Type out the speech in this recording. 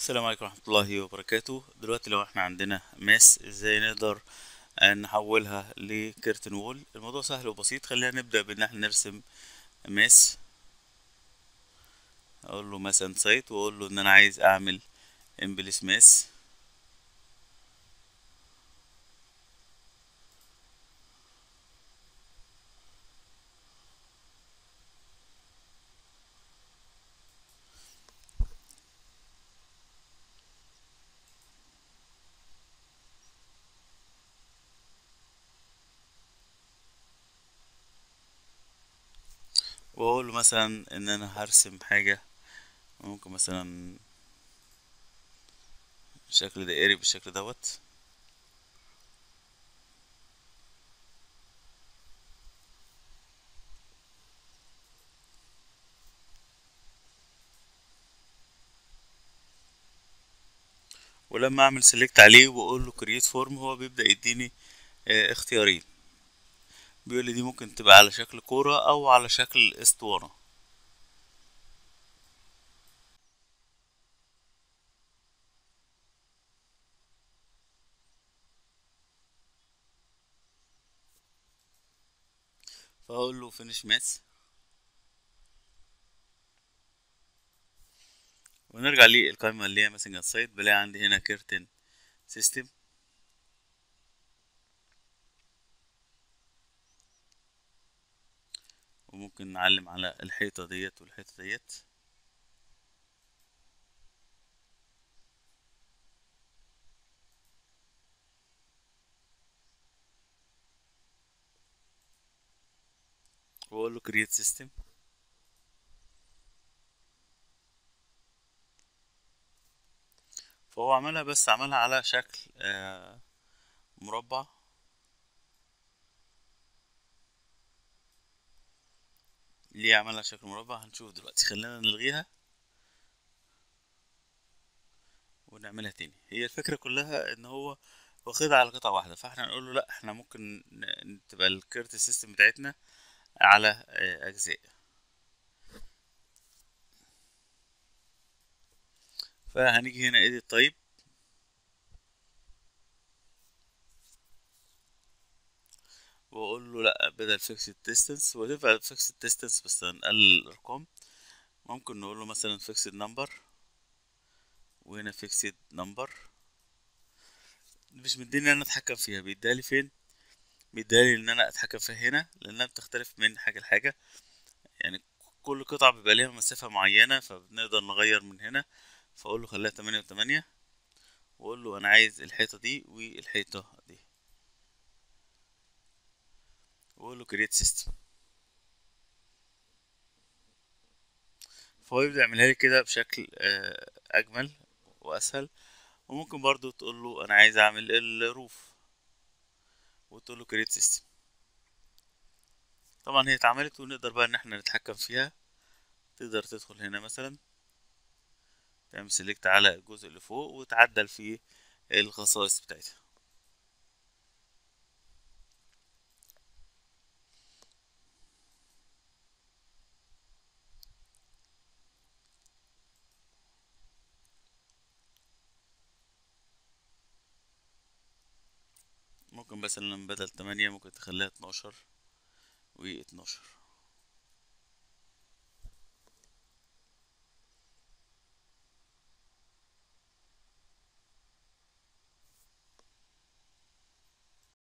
السلام عليكم ورحمة الله وبركاته دلوقتي لو احنا عندنا ماس ازاي نقدر آه، نحولها لكيرتن وول الموضوع سهل وبسيط خلينا نبدأ بان احنا نرسم ماس اقول له مثلا سايت واقول له ان انا عايز اعمل امبلس ماس واقول له مثلا ان انا هرسم حاجة ممكن مثلا شكل دائري بالشكل دوت ولما اعمل سيلكت عليه واقول له كرييت فورم هو بيبدأ يديني آه، اختيارين بيقول لي دي ممكن تبقى على شكل كورة او على شكل اسطوانة فهقول له فينيش ماس ونرجع للقائمة اللي هي ماسنج سايت بلاقي عندي هنا كيرتن سيستم وممكن نعلم على الحيطة ديت والحيطة ديت واقول له create system فهو عملها بس عملها على شكل آه، مربع ليه عملها شكل مربع هنشوف دلوقتي خلينا نلغيها ونعملها تاني هي الفكرة كلها ان هو واخدها على قطعة واحدة فاحنا نقول له لا احنا ممكن ن- تبقى الكيرت سيستم بتاعتنا على آه، اجزاء فهنيجي هنا edit طيب واقول له لا بدل fixed distance وتبقى fixed distance بس هنقلل الارقام ممكن نقول له مثلا fixed number وهنا fixed number مش مديني ان انا اتحكم فيها بيديهالي فين بيديهالي ان انا اتحكم فيها هنا لانها بتختلف من حاجه لحاجه يعني كل قطعه بيبقى ليها مسافه معينه فبنقدر نغير من هنا فاقول له خليها تمانية وتمانية واقول له انا عايز الحيطه دي والحيطه دي واقول له create system فهو يبدأ يعملها لي كده بشكل آه، اجمل واسهل وممكن برضو تقول له انا عايز اعمل الروف وتقول له create system طبعا هي اتعملت ونقدر بقى ان احنا نتحكم فيها تقدر تدخل هنا مثلا تعمل سيلكت على الجزء اللي فوق وتعدل فيه الخصائص بتاعتها ممكن مثلا بدل تمانية ممكن تخليها اتناشر واتناشر